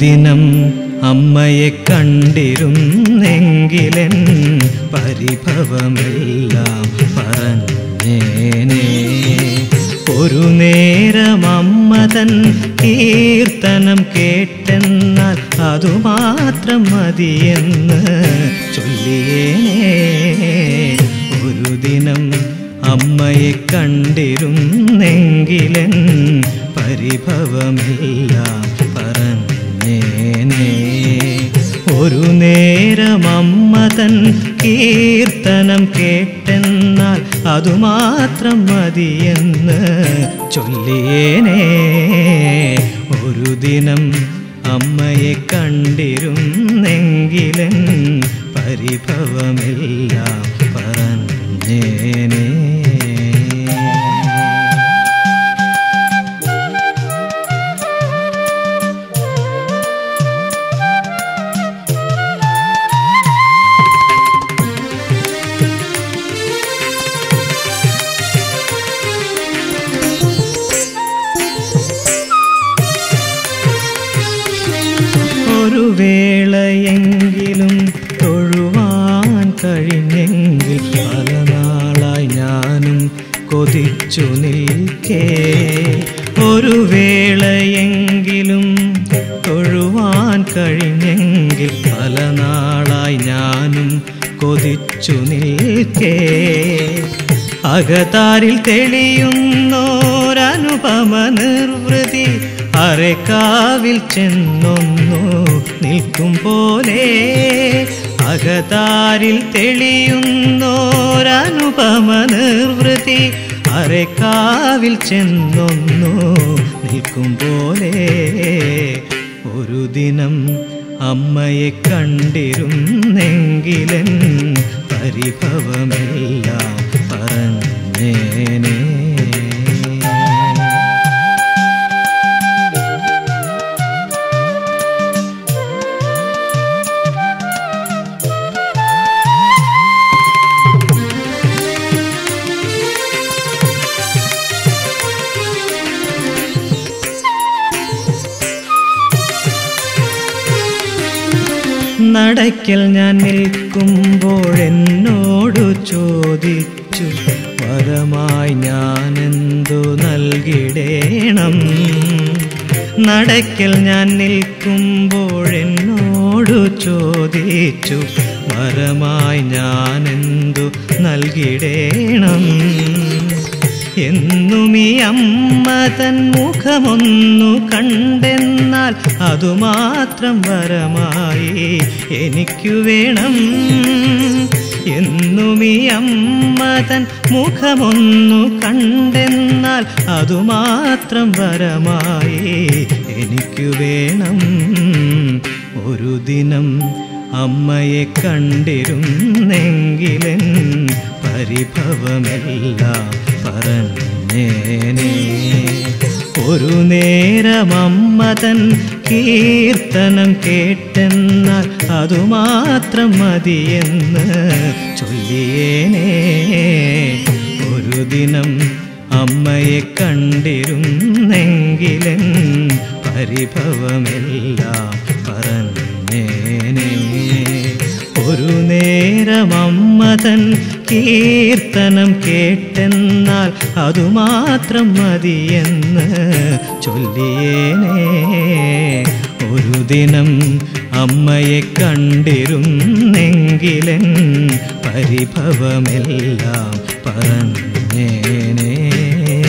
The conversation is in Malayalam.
ദിനം അമ്മയെ കണ്ടിരുന്നെങ്കിലൻ പരിഭവമെല്ലാം പറഞ്ഞേനേ ഒരു നേരം അമ്മ തൻ കീർത്തനം കേട്ടെന്നാൽ അതുമാത്രം മതിയെന്ന് ചൊല്ലിയേനേ ഒരു ദിനം അമ്മയെ കണ്ടിരുന്നെങ്കിലൻ പരിഭവമെല്ലാം പറഞ്ഞേനേ ഒരു നേരം അമ്മ തൻ കീർത്തനം കേട്ടെന്നാൽ അതുമാത്രം മതിയെന്ന് ചൊല്ലിയേനേ ഒരു ദിനം അമ്മയെ കണ്ടിരുന്നെങ്കിലൻ പരിഭവമെല്ലാം പറഞ്ഞേനേ ഒരു വേളയെങ്കിലും തൊഴുവാൻ കഴിഞ്ഞെങ്കിൽ പല നാളായി ഞാനും കൊതിച്ചു നിൽക്കേ ഒരു വേളയെങ്കിലും തൊഴുവാൻ കഴിഞ്ഞെങ്കിൽ പല നാളായി ഞാനും കൊതിച്ചു നിൽക്കേ അകതാരിൽ തെളിയുന്നോരനുപമ നിർവൃതി അരക്കാവിൽ ചെന്നൊന്നു നിൽക്കും പോലെ അകതാരിൽ തെളിയുന്നോരനുപമ നിർവൃതി അരക്കാവിൽ ചെന്നൊന്നു നിൽക്കും പോലെ ഒരു ദിനം അമ്മയെ കണ്ടിരുന്നെങ്കിലൻ പരിഭവമെല്ലാം പറഞ്ഞേനേ നടയ്ക്കൽ ഞാൻ നിൽക്കുമ്പോഴെന്നോടു ചോദിച്ചു വരമായി ഞാനെന്തു നൽകിടേണം നടയ്ക്കൽ ഞാൻ നിൽക്കുമ്പോഴെന്നോടു ചോദിച്ചു വരമായി ഞാനെന്തു നൽകിടേണം എന്നും ഈ അമ്മ തൻ മുഖമൊന്നു കണ്ടെന്നാൽ അതുമാത്രം വരമായി എനിക്കു വേണം എന്നും ഈ അമ്മ തൻ മുഖമൊന്നു കണ്ടെന്നാൽ അതുമാത്രം വരമായി എനിക്കു വേണം ഒരു ദിനം അമ്മയെ കണ്ടിരുന്നെങ്കിലൻ പരിഭവമെല്ലാം പറഞ്ഞേനേ ഒരു നേരം അമ്മ തൻ കീർത്തനം കേട്ടെന്നാൽ അതുമാത്രം മതിയെന്ന് ചൊല്ലിയേനേ ഒരു ദിനം അമ്മയെ കണ്ടിരുന്നെങ്കിലൻ പരിഭവമെല്ലാം പറഞ്ഞേനേ ഒരു നേരം അമ്മ തൻ കീർത്തനം കേട്ടെന്നാൽ അതുമാത്രം മതിയെന്ന് ചൊല്ലിയേനേ ഒരു ദിനം അമ്മയെ കണ്ടിരുന്നെങ്കിലൻ പരിഭവമെല്ലാം പറഞ്ഞേനേ